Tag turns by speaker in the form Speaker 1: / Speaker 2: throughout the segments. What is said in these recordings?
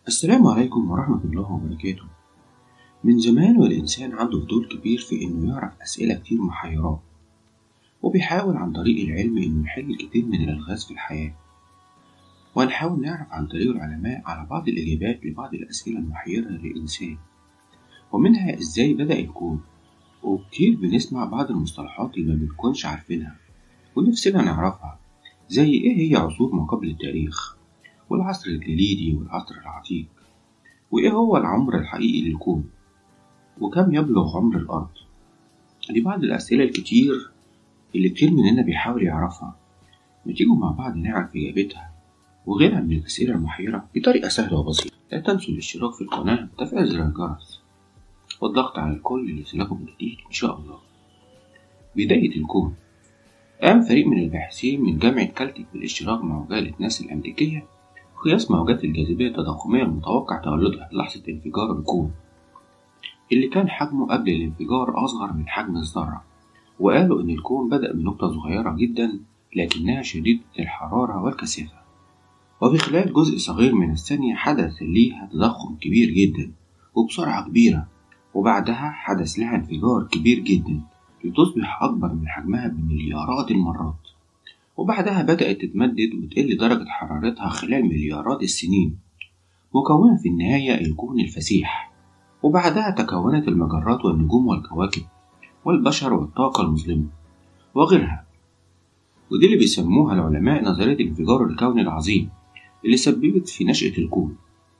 Speaker 1: السلام عليكم ورحمة الله وبركاته من زمان والإنسان عنده فضول كبير في إنه يعرف أسئلة كتير محيراه وبيحاول عن طريق العلم إنه يحل كتير من الألغاز في الحياة وهنحاول نعرف عن طريق العلماء على بعض الإجابات لبعض الأسئلة المحيرة للإنسان ومنها إزاي بدأ الكون وكتير بنسمع بعض المصطلحات اللي ما بنكونش عارفينها ونفسنا نعرفها زي إيه هي عصور ما قبل التاريخ والعصر الجليدي والعصر العتيق وإيه هو العمر الحقيقي للكون وكم يبلغ عمر الأرض دي بعض الأسئلة الكتير اللي كتير مننا بيحاول يعرفها ما تيجوا مع بعض نعرف إجابتها وغيرها من الأسئلة المحيرة بطريقة سهلة وبسيطة لا تنسوا الاشتراك في القناة وتفعيل زر الجرس والضغط على الكل ليصلكم جديد إن شاء الله بداية الكون قام فريق من الباحثين من جامعة كالتك بالاشتراك مع وكالة ناسا الأمريكية قياس موجات الجاذبية التضخمية المتوقع تولدها في لحظة انفجار الكون اللي كان حجمه قبل الانفجار أصغر من حجم الذرة وقالوا إن الكون بدأ من نقطة صغيرة جدا لكنها شديدة الحرارة والكثافة وفي خلال جزء صغير من الثانية حدث ليها تضخم كبير جدا وبسرعة كبيرة وبعدها حدث لها انفجار كبير جدا لتصبح أكبر من حجمها بمليارات المرات وبعدها بدأت تتمدد وتقل درجة حرارتها خلال مليارات السنين مكونة في النهاية الكون الفسيح وبعدها تكونت المجرات والنجوم والكواكب والبشر والطاقة المظلمة وغيرها ودي اللي بيسموها العلماء نظرية الانفجار الكوني العظيم اللي سببت في نشأة الكون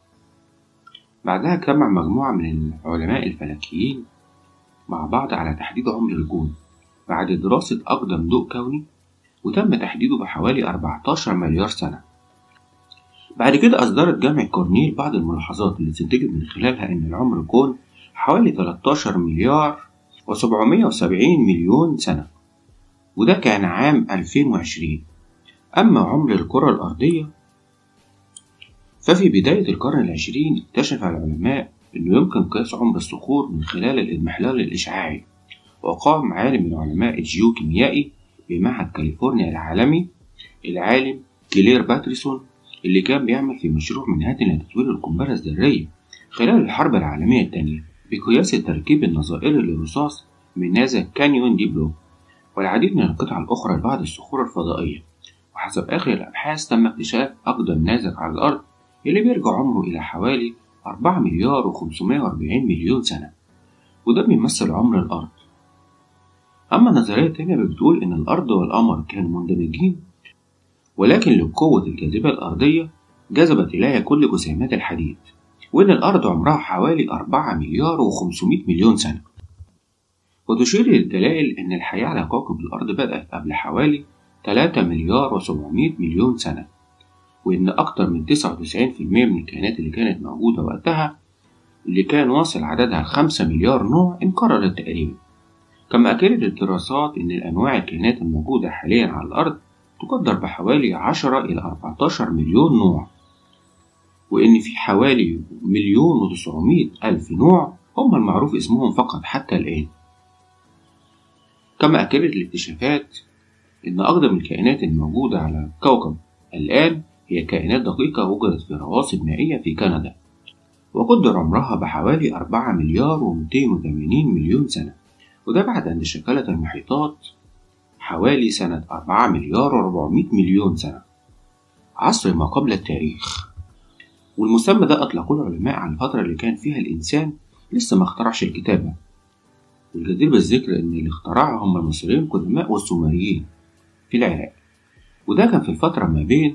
Speaker 1: بعدها اجتمع مجموعة من العلماء الفلكيين مع بعض على تحديد عمر الكون بعد دراسة أقدم ضوء كوني وتم تحديده بحوالي 14 مليار سنة بعد كده أصدرت جامعة كورنيل بعض الملاحظات اللي استنتجت من خلالها إن العمر الكون حوالي 13 مليار و770 مليون سنة وده كان عام 2020 أما عمر الكرة الأرضية ففي بداية القرن العشرين اكتشف العلماء إنه يمكن قياس عمر الصخور من خلال الإضمحلال الإشعاعي وقام عالم من علماء الجيوكيميائي بمعهد كاليفورنيا العالمي العالم كلير باتريسون اللي كان بيعمل في مشروع منهاتن لتطوير القنبلة الذرية خلال الحرب العالمية الثانية بقياس التركيب النظائري للرصاص من نازا كانيون دي بلو والعديد من القطع الأخرى لبعض الصخور الفضائية وحسب آخر الأبحاث تم اكتشاف أقدم نازك على الأرض اللي بيرجع عمره إلى حوالي 4 مليار و540 مليون سنة وده بيمثل عمر الأرض أما النظرية التانية بتقول إن الأرض والقمر كانوا مندمجين ولكن لقوة الجاذبية الأرضية جذبت إليها كل جسيمات الحديد وإن الأرض عمرها حوالي 4 مليار و500 مليون سنة وتشير الدلائل إن الحياة على كوكب الأرض بدأت قبل حوالي 3 مليار و700 مليون سنة وإن أكتر من 99% من الكائنات اللي كانت موجودة وقتها اللي كان واصل عددها لخمسة مليار نوع انقرضت تقريبا كما أكدت الدراسات إن الأنواع الكائنات الموجودة حاليا على الأرض تقدر بحوالي 10 إلى 14 مليون نوع وإن في حوالي مليون وتسعمائة ألف نوع هم المعروف اسمهم فقط حتى الآن كما أكدت الاكتشافات إن أقدم الكائنات الموجودة على الكوكب الآن هي كائنات دقيقة وجدت في رواسب مائية في كندا وقدر عمرها بحوالي 4 مليار و280 مليون سنة وده بعد أن شكلت المحيطات حوالي سنة 4 مليار و400 مليون سنة عصر ما قبل التاريخ والمسمى ده أطلقوه العلماء على الفترة اللي كان فيها الإنسان لسه ما اخترعش الكتابة والجدير بالذكر إن اللي اخترعها هم المصريين القدماء والسومريين في العراق وده كان في الفترة ما بين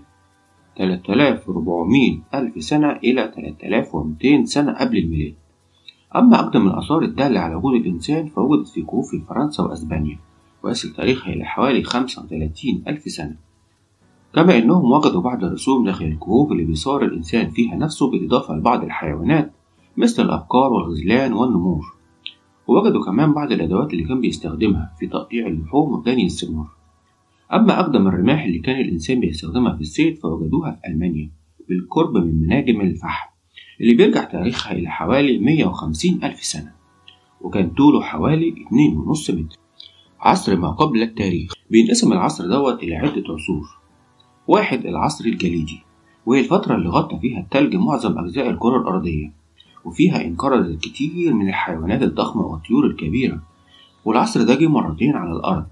Speaker 1: 3400 ألف سنة إلى 3200 سنة قبل الميلاد أما أقدم الآثار الدالة على وجود الإنسان فوجدت في كهوف في فرنسا وأسبانيا ويصل تاريخها إلى حوالي 35 ألف سنة كما أنهم وجدوا بعض الرسوم داخل الكهوف اللي بيصار الإنسان فيها نفسه بالإضافة لبعض الحيوانات مثل الأبقار والغزلان والنمور ووجدوا كمان بعض الأدوات اللي كان بيستخدمها في تقطيع اللحوم وبني الثمار أما أقدم الرماح اللي كان الإنسان بيستخدمها في الصيد فوجدوها في ألمانيا بالقرب من مناجم الفحم اللي بيرجع تاريخها إلى حوالي 150 ألف سنة وكان طوله حوالي 2.5 متر عصر ما قبل التاريخ بينقسم العصر دوت إلى عدة عصور واحد العصر الجليدي وهي الفترة اللي غطى فيها التلج معظم أجزاء الكرة الأرضية وفيها انقرضت الكثير من الحيوانات الضخمة والطيور الكبيرة والعصر ده جه مرتين على الأرض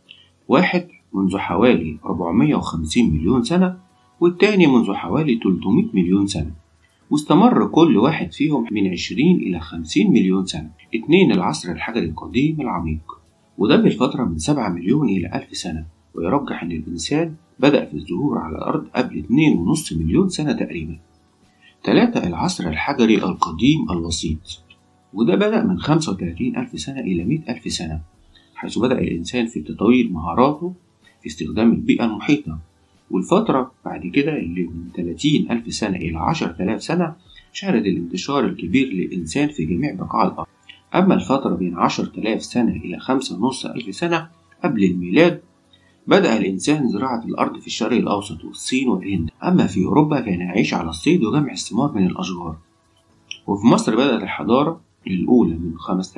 Speaker 1: واحد منذ حوالي 450 مليون سنة والتاني منذ حوالي 300 مليون سنة واستمر كل واحد فيهم من 20 إلى 50 مليون سنة اتنين العصر الحجري القديم العميق وده بالفترة من 7 مليون إلى 1000 سنة ويرجح إن الإنسان بدأ في الظهور على الأرض قبل 2.5 مليون سنة تقريبا تلاتة العصر الحجري القديم الوسيط وده بدأ من 35 ألف سنة إلى 100 ألف سنة حيث بدأ الإنسان في تطوير مهاراته في استخدام البيئة المحيطة والفترة بعد كده اللي من 30 ألف سنة إلى 10,000 سنة شهدت الانتشار الكبير للإنسان في جميع بقاع الأرض أما الفترة بين 10,000 سنة إلى 5.5 ألف سنة قبل الميلاد بدأ الإنسان زراعة الأرض في الشرق الأوسط والصين والهند أما في أوروبا كان يعيش على الصيد وجمع الثمار من الأشجار وفي مصر بدأت الحضارة الأولى من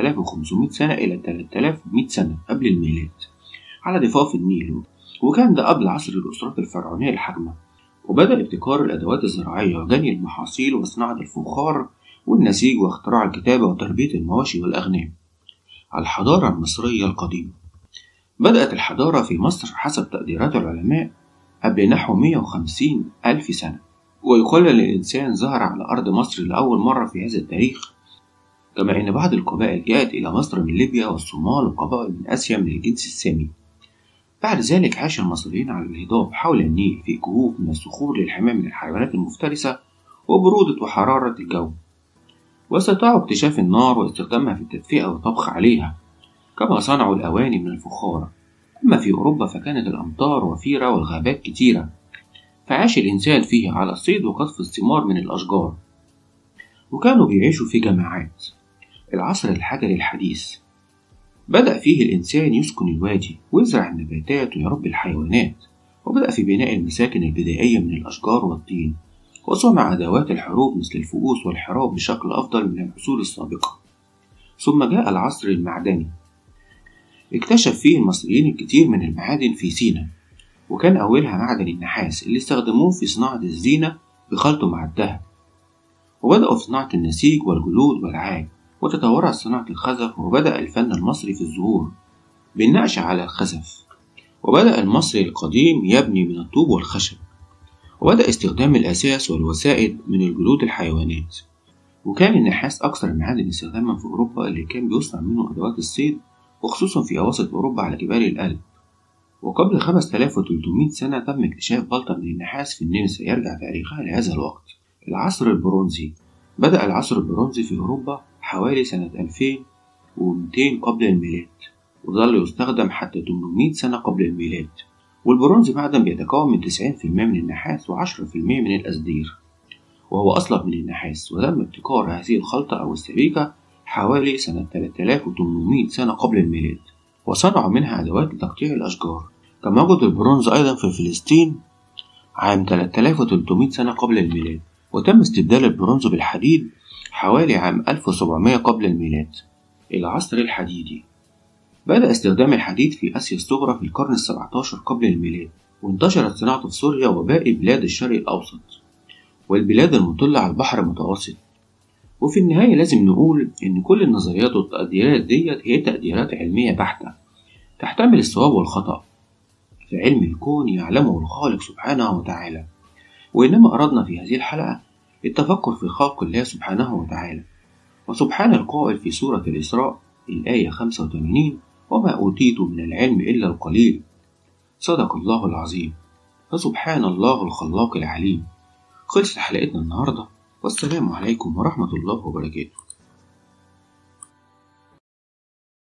Speaker 1: 5500 سنة إلى 3100 سنة قبل الميلاد على ضفاف النيل وكان ده قبل عصر الأسرات الفرعونية الحاكمة وبدأ ابتكار الأدوات الزراعية وجني المحاصيل وصناعة الفخار والنسيج واختراع الكتابة وتربية المواشي والأغنام الحضارة المصرية القديمة بدأت الحضارة في مصر حسب تقديرات العلماء قبل نحو 150 ألف سنة ويقال أن الإنسان ظهر على أرض مصر لأول مرة في هذا التاريخ كما أن بعض القبائل جاءت إلى مصر من ليبيا والصومال وقبائل من آسيا من الجنس السامي بعد ذلك عاش المصريين على الهضاب حول النيل في كهوف من الصخور للحماية من الحيوانات المفترسة وبرودة وحرارة الجو واستطاعوا اكتشاف النار واستخدامها في التدفئة والطبخ عليها كما صنعوا الأواني من الفخار أما في أوروبا فكانت الأمطار وفيرة والغابات كتيرة فعاش الإنسان فيها على الصيد وقطف الثمار من الأشجار وكانوا بيعيشوا في جماعات العصر الحجري الحديث بدأ فيه الإنسان يسكن الوادي ويزرع النباتات ويربي الحيوانات وبدأ في بناء المساكن البدائية من الأشجار والطين وصنع أدوات الحروب مثل الفؤوس والحراب بشكل أفضل من العصور السابقة ثم جاء العصر المعدني اكتشف فيه المصريين الكثير من المعادن في سينا وكان أولها معدن النحاس اللي استخدموه في صناعة الزينة بخلطه مع الذهب وبدأوا في صناعة النسيج والجلود والعاج وتطورت صناعة الخزف وبدأ الفن المصري في الظهور بالنقش على الخزف وبدأ المصري القديم يبني من الطوب والخشب وبدأ استخدام الأساس والوسائد من الجلود الحيوانات وكان النحاس أكثر المعادن استخداما في أوروبا اللي كان بيصنع منه أدوات الصيد وخصوصا في أواسط أوروبا على جبال الألب وقبل 5300 سنة تم اكتشاف بلطة من النحاس في النمسا يرجع تاريخها لهذا الوقت العصر البرونزي بدأ العصر البرونزي في أوروبا حوالي سنة 2200 قبل الميلاد وظل يستخدم حتى 800 سنة قبل الميلاد والبرونز معدن بيتكون من 90% من النحاس و10% من الأسدير وهو أصلب من النحاس وتم ابتكار هذه الخلطة أو السبيكة حوالي سنة 3800 سنة قبل الميلاد وصنعوا منها أدوات لتقطيع الأشجار كما وجد البرونز أيضا في فلسطين عام 3300 سنة قبل الميلاد وتم استبدال البرونز بالحديد حوالي عام 1700 قبل الميلاد العصر الحديدي بدأ استخدام الحديد في آسيا الصغرى في القرن السبعة عشر قبل الميلاد وانتشرت صناعته في سوريا وباقي بلاد الشرق الأوسط والبلاد المطلة على البحر المتوسط وفي النهاية لازم نقول إن كل النظريات والتقديرات ديت هي تقديرات علمية بحتة تحتمل الصواب والخطأ في علم الكون يعلمه الخالق سبحانه وتعالى وإنما أردنا في هذه الحلقة التفكر في خلق الله سبحانه وتعالى وسبحان القائل في سورة الإسراء الآية 85 وما أوتيت من العلم إلا القليل صدق الله العظيم فسبحان الله الخلاق العليم خلصت حلقتنا النهاردة والسلام عليكم ورحمة الله وبركاته